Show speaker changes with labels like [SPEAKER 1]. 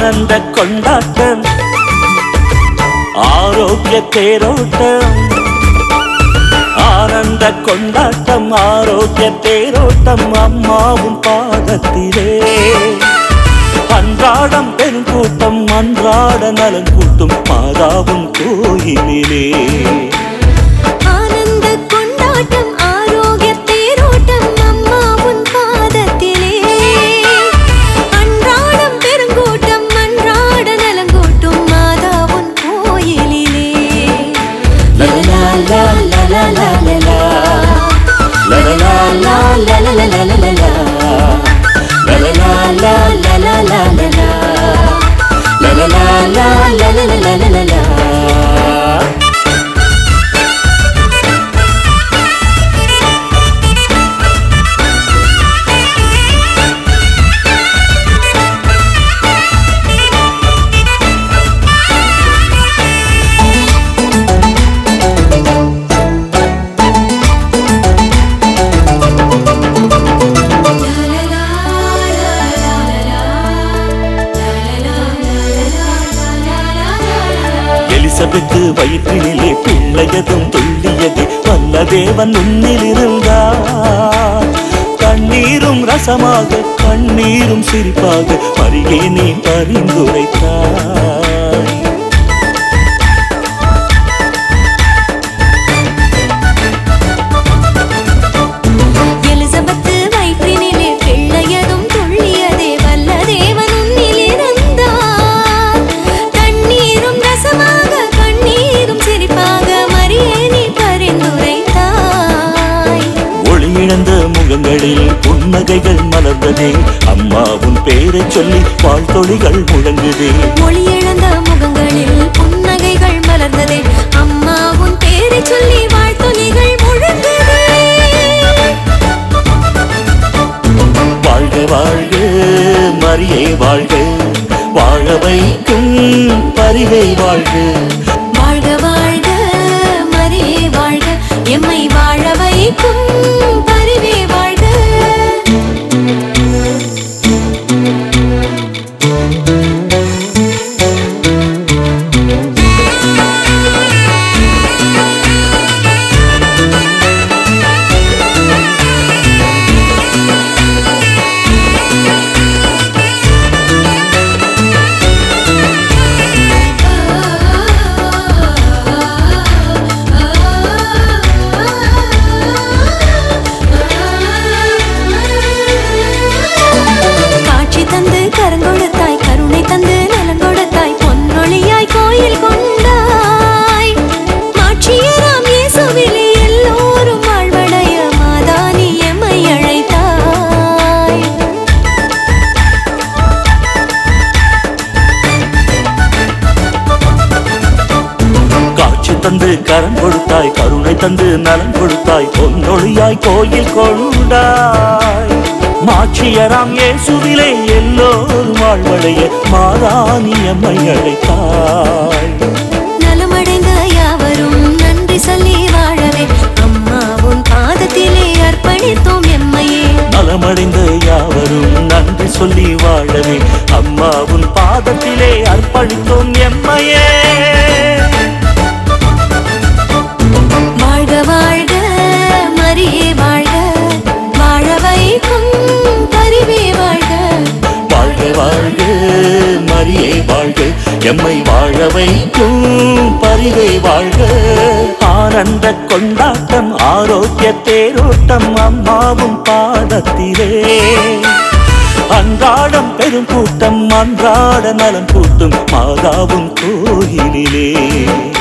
[SPEAKER 1] ஆனந்த கொண்டாட்டம் ஆரோக்கிய தேரோட்டம் ஆனந்த கொண்டாட்டம் ஆரோக்கிய தேரோட்டம் அம்மாவும் பாதத்திலே அன்றாடம் பெருங்கூட்டம் அன்றாட நலன் கூட்டும் மாதாவும் கோயிலிலே
[SPEAKER 2] ஆனந்த கொண்டாட்டம் ஆரோக்கிய தேரோட்டம் அம்மா உன் பாதத்திலே அன்றாடம் பெருங்கூட்டம் அன்றாட நலங்கூட்டும் மாதா உன் கோயிலிலே லலலா லா லலலா லலலா. லலலா லா லலலா லலலா. லலலா லா லலலா லலலா. லலலா லா லலலா லலலா.
[SPEAKER 1] எலிசபெத்து வயிற்றினிலே பிள்ளையதும் துள்ளியது வல்ல தேவன் உன்னில் இருந்தார் கண்ணீரும் ரசமாக கண்ணீரும் சிரிப்பாக மரியே நீ பரிந்துரைத்தாய்
[SPEAKER 2] எலிசபெத்து வயிற்றினிலே பிள்ளையதும் துள்ளியதே வல்ல தேவன் உன்னில் இருந்தார் கண்ணீரும் ரசமாக கண்ணீரும் சிரிப்பாக மரியே நீ பரிந்துரைத்தாய்
[SPEAKER 1] ஒளியிழந்த முகங்களில் புன்னகைகள் மலர்ந்ததே அம்மா உன் பேரைச் சொல்லி வாழ்த்தொழிகள் முழங்குதே
[SPEAKER 2] மொழி இழந்த முகங்களில் புன்னகைகள் மலர்ந்ததே அம்மா உன் பேரை சொல்லி வாழ்த்தொலிகள் முழங்குதே
[SPEAKER 1] வாழ்க வாழ்க மரியே வாழ்க வாழ வைக்கும் பரிவை வாழ்க
[SPEAKER 2] வாழ்க வாழ்க மரியே வாழ்க எம்மை வாழ வைக்கும் பரிவே வாழ்க காட்சி தந்து கரங்கொடுத்தாய் கருணை தந்து நலன் கொடுத்தாய் பொன்னொழியாய் கோயில் கொண்டாய் மாட்சியராம் இயேசுவிலே எல்லோரும் வாழ்வடைய மாதானி எம்மை அழைத்தாய்
[SPEAKER 1] காட்சி தந்து கரம் கொடுத்தாய் கருணை தந்து நலன் கொடுத்தாய் பொன்னொழியாய் கோயில் கொண்டாய் மாட்சியராம் இயேசுவிலே எல்லோரும் வாழ்வடைய மாதானி அம்மை அழைத்தாய்
[SPEAKER 2] நலமடைந்த யாவரும் நன்றி சொல்லி வாழவே அம்மா உன் பாதத்திலே அர்ப்பணித்தோம் எம்மையே
[SPEAKER 1] நலமடைந்த யாவரும் நன்றி சொல்லி வாழவே அம்மா உன் பாதத்திலே அர்ப்பணித்தோம் எம்மையே
[SPEAKER 2] வாழ்க வாழ்க மரியே வாழ்க வாழ வைக்கும் பரிவே வாழ்க
[SPEAKER 1] வாழ்க வாழ்க மரியே வாழ்க எம்மை வாழ வைக்கும் பரிவை வாழ்க ஆனந்த கொண்டாட்டம் ஆரோக்கிய தேரோட்டம் அம்மாவும் பாதத்திலே அன்றாடம் பெரும் கூட்டம் அன்றாட நலம் கூட்டும் மாதாவும் கோயிலிலே